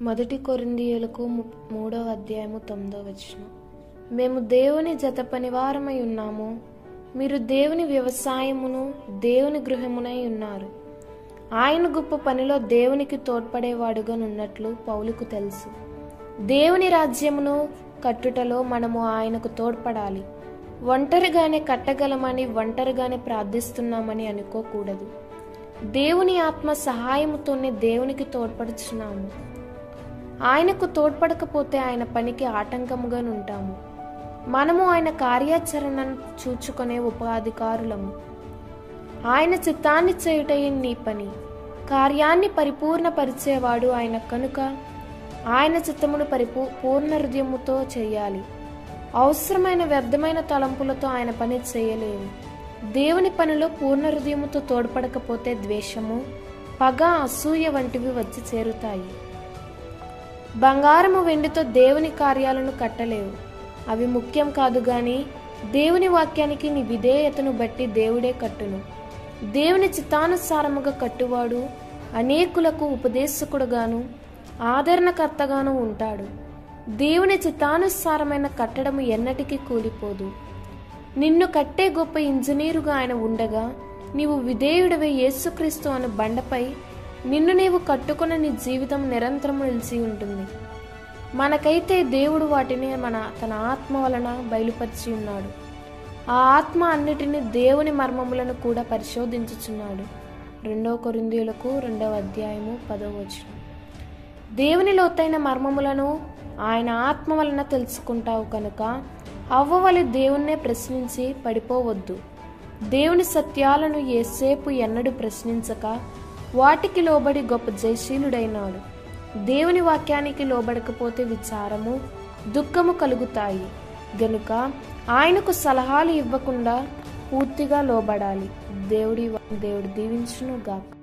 మొదటి కొరిందీయులకు ము- మూడవ అధ్యాయము తొమ్మిదో వచనం మేము దేవుని జత పనివారమై ఉన్నాము మీరు దేవుని వ్యవసాయమును దేవుని గృహమునై ఉన్నారు ఆయన గొప్ప పనిలో దేవునికి తోడ్పడేవాడుగా ఉన్నట్లు పౌలుకు తెలుసు దేవుని రాజ్యమును కట్టుటలో మనము ఆయనకు తోడ్పడాలి ఒంటరిగానే కట్టగలమని ఒంటరిగానే ప్రార్థిస్తున్నామని అనుకోకూడదు దేవుని ఆత్మ సహాయముతోనే దేవునికి తోడ్పడుచున్నాము ఆయనకు తోడ్పడకపోతే ఆయన పనికి ఆటంకముగా ఉంటాము మనము ఆయన కార్యాచరణను చూచుకునే ఉపాధికారులము ఆయన చిత్తాన్ని చేయుటయే నీ పని కార్యాన్ని పరిపూర్ణపరిచేవాడు ఆయన కనుక ఆయన చిత్తమును పరిపూ పూర్ణ హృదయముతో చేయాలి అవసరమైన వ్యర్థమైన తలంపులతో ఆయన పని చేయలేవు దేవుని పనిలో పూర్ణ హృదయముతో తోడ్పడకపోతే ద్వేషము పగ అసూయ వంటివి వచ్చి చేరుతాయి బంగారము వెండితో దేవుని కార్యాలను కట్టలేవు అవి ముఖ్యం కాదు గాని దేవుని వాక్యానికి నీ విధేయతను బట్టి దేవుడే కట్టును దేవుని చిత్తానుసారముగా కట్టువాడు అనేకులకు ఉపదేశకుడుగాను ఆదరణకర్తగాను ఉంటాడు దేవుని చిత్తానుసారమైన కట్టడము ఎన్నటికీ కూలిపోదు నిన్ను కట్టే గొప్ప ఇంజనీరుగా ఆయన ఉండగా నీవు విధేయుడవే యేసుక్రీస్తు అను బండపై నిన్ను నీవు కట్టుకున్న నీ జీవితం నిరంతరం నిలిచి ఉంటుంది మనకైతే దేవుడు వాటిని మన తన ఆత్మ వలన బయలుపరిచి ఉన్నాడు ఆ ఆత్మ అన్నిటిని దేవుని మర్మములను కూడా పరిశోధించుచున్నాడు రెండవ కొరిందీయులకు రెండవ అధ్యాయము పదవ వచనం దేవుని లోతైన మర్మములను ఆయన ఆత్మ వలన తెలుసుకుంటావు కనుక అవ్వవలి దేవుణ్ణే ప్రశ్నించి పడిపోవద్దు దేవుని సత్యాలను ఏసేపు ఎన్నడూ ప్రశ్నించక వాటికి లోబడి గొప్ప జయశీలుడైనాడు దేవుని వాక్యానికి లోబడకపోతే విచారము దుఃఖము కలుగుతాయి గనుక ఆయనకు సలహాలు ఇవ్వకుండా పూర్తిగా లోబడాలి దేవుడి దేవుడు దీవించును గాక